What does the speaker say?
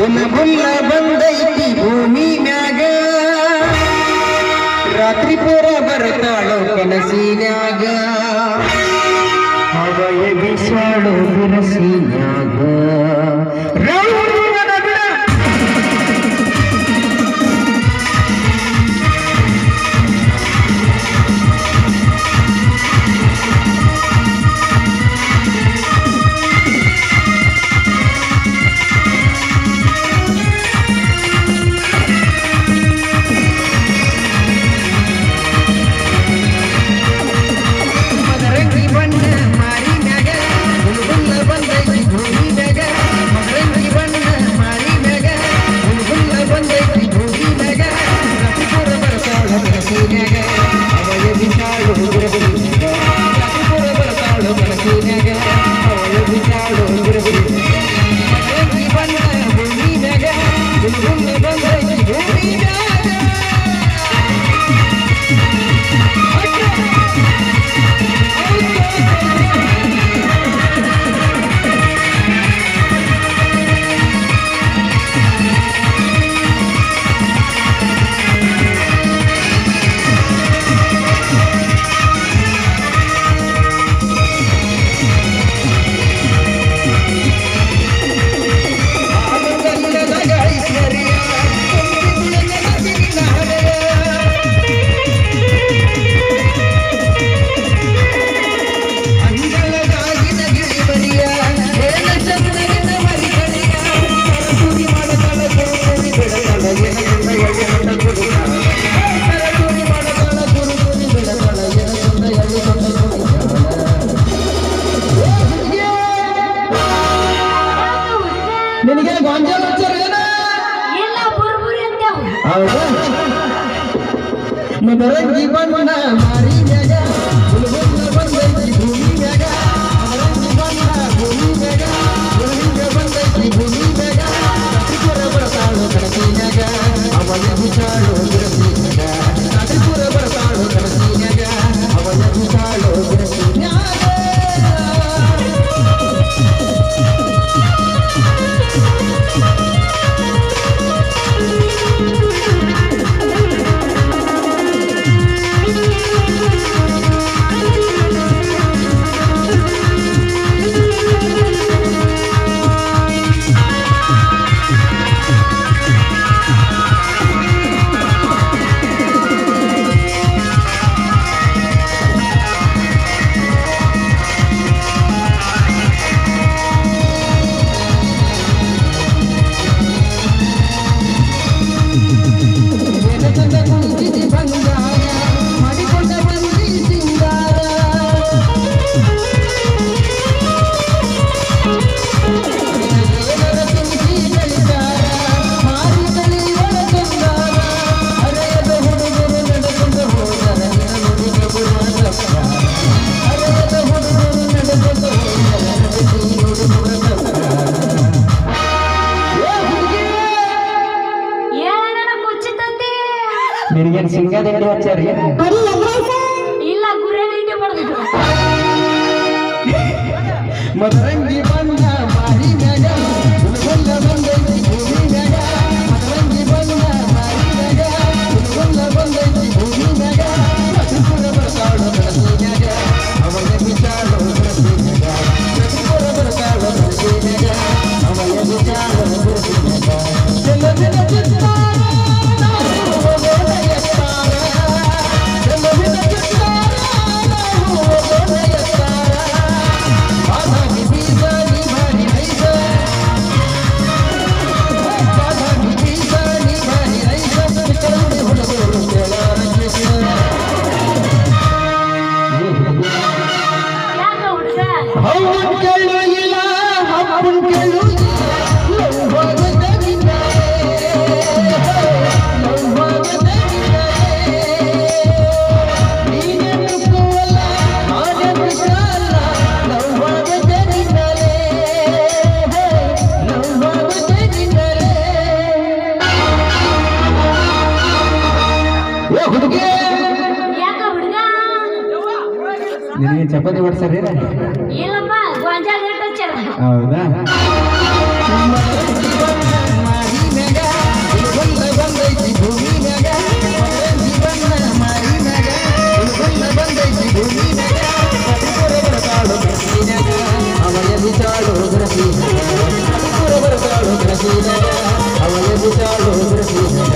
ಹುಲ್ಮ ಹುಲ್ಲ ಬಂದೈತಿ ಭೂಮಿ ಮ್ಯಾಗ ರಾತ್ರಿ ಪೂರ ಬರ್ತಾಳೋ ಕನಸಿನ್ಯಾಗ ಹವಯ ಬಿಸಾಡೋ ಬಿರಸಿನ್ಯಾಗ ರೌಡನ ಬಿಡ ಮದರಂಗಿ ಬಣ್ಣ ಮಾರಿ ಮ್ಯಾಗ ಹುಲ್ಹುಲ್ಲ ಬಂದೈತಿ ಭೂಮಿ ಮ್ಯಾಗ ಮದರಂಗಿ ಬಣ್ಣ ಮಾರಿ ಮ್ಯಾಗ ಹುಲ್ಹುಲ್ಲ ಬಂದೈತಿ ಭೂಮಿ ಮ್ಯಾಗ ರತಿಪುರ ಬರ್ತಾಳ ಕನಸಿನ್ಯಾಗ ಅವಯ ಬಿಸಾಳು ಬಿರಬಿರಿನ್ಯಾಗ ರತಿಪುರ ಬರ್ತಾಳ ಕನಸಿನ್ಯಾಗ ಅವಯ ಬಿಸಾಳು ಬಿರಬಿರಿನ್ಯಾಗ ಮದರಂಗಿ ಬಣ್ಣ ಭೂಮಿ ಮ್ಯಾಗ ಹುಲ್ಹುಲ್ಲ ಬಂದೈತಿ ಭೂಮಿ ಮ್ಯಾಗ ಆನಂದದ ಐಶ್ವರ್ಯ ತುಂಬಿದ ಅಂಗಳದಾಗಿನ ಗಿಳಿಮರಿಯ ಏನ ಚಂದನಿನ ಮರಿಗಳಿಯ ಕರಕುರಿ ಮಾಡತಳ ಗುರುಕುರಿ ಬಿಡತಳ ಏನಂದ ಎಳೆಯಂದ ಗುರುತಾಳ ಕರಕುರಿ ಮಾಡತಳ ಗುರುಕುರಿ ಬಿಡತಳ ಏನಂದ ಎಳೆಯಂದ ನಿನಗೆ ಗೊಂಜಾಲ ಹಚ್ಚಾರೇನ ಇಲ್ಲ ಬುರ್ಬುರಿ ಅಂತೇವ್ ಹೌದಾ ಮದರಂಗಿ ಬಣ್ಣ ಮಾರಿ ಮ್ಯಾಗ ಹುಲ್ಹುಲ್ಲ ಬಂದೈತಿ ಭೂಮಿ ಮ್ಯಾಗ ಮದರಂಗಿ ಬಣ್ಣ ಭೂಮಿ ಮ್ಯಾಗ ಹುಲ್ಹಿಂಗ ಬಂದೈತಿ ಭೂಮಿ ಮ್ಯಾಗ ಕತ್ರಿಪುರ ಬರ್ತಾಳು ಕನಸಿನ್ಯಾಗ ಅವನ ಬಿಸಾಳು ಬಿರಸಿನ್ಯಾಗ ಕತ್ರಿಪುರ ಬರ್ತಾಳು ಕನಸಿನ್ಯಾಗ ಅವನ ಬಿಸಾಳು ಬಿರಸಿನ್ಯಾಗ ನೆನಪದ ಕುಂಚಿತಿ ಬಂಗಾರ ಮಾಡಿಕೊಂಡ ಬಂದಿ ಸಿಂಗಾರ ಏನರ ತುಂಬಿಸಿ ಬೆಳಿತಾರ ಮಾರಿ ಕಲಿಯೊಳ ತುಂಗಾರ ಹರೆಯದ ಹುಡುಗರು ನಡೆಕೊಂಡು ಹೋದರ ನಿನ್ನ ನುಡಿಗೆ ಬರುವ ತಪ್ಪ ಹರೆಯದ ಹುಡುಗರು ನಡೆಕೊಂಡು ಹೋದರ ನಡೆಸಿ ಹುಡುಗರ ತಪ್ಪ ಏ ಹುಡುಗಿ ಏನನ ಕುಚ್ಚಿತಂತಿ ನಿನಗೇನು ಸಿಂಗದಿಂದ ಹಚ್ಚಾರಿ ಇಲ್ಲ ಗುರೆ ನೀಟಿ ಮಾಡ್ದಿದ್ರು ಮದರಂಗಿ ಬಣ್ಣ ಮಾರಿ ಮ್ಯಾಗ ಹುಲ್ಹುಲ್ಲ ಬಂದೈತಿ ಭೂಮಿ ಮ್ಯಾಗ ಮದರಂಗಿ ಬಣ್ಣ ಮಾರಿ ಮ್ಯಾಗ ಹುಲ್ಹುಲ್ಲ ಬಂದೈತಿ ಭೂಮಿ ಮ್ಯಾಗ ಕಸಿಪುರ ಬರ್ತಾಳು ಕನಸಿನ್ಯಾಗ ಅವಯ ಬಿಸಾಳು ಬಿರಸಿನ್ಯಾಗ ಕಸಿಪುರ ಬರ್ತಾಳು ಕನಸಿನ್ಯಾಗ ಅವಯ ಬಿಸಾಳು ಬಿರಸಿನ್ಯಾಗ ಚೆಲುವಿನ ಚಿತ್ತಾರ ನಾವು ಹೋಗೋಣ ಎತ್ತಾರ ಚೆಲುವಿನ ಚಿತ್ತಾರ ನಾವು ಹೋಗೋಣ ಎತ್ತಾರ ಬಾದಾಮಿ ಬೀಜ ನೀ ಭಾರಿ ನೈಜ ಬಾದಾಮಿ ಬೀಜ ನೀ ಭಾರಿ ನೈಜ ಕರುಣೆ ಹುಡುಗರು ಕೇಳಾರ ಕೃಷ್ಣ ಯಾಕ ಹುಡುಗ ಹೌದು ಕೇಳು ಇಲ್ಲ ಹಪ್ಪನ್ ಕೇಳು ಹುಡುಗಿ ಯಾಕ ಹುಡುಗ ನಿನಗೆ ಚಪಾತಿ ಮಾಡ್ಸಾರ ಇಲ್ಲಪ್ಪ ಗೊಂಜಾಳ ರೇಟ್ ಹಚ್ಚಾರ ಹೌದಾ ನೀನಗ ಅವಳ ಬಿಸಾಡೋ ಪ್ರತಿದಿನ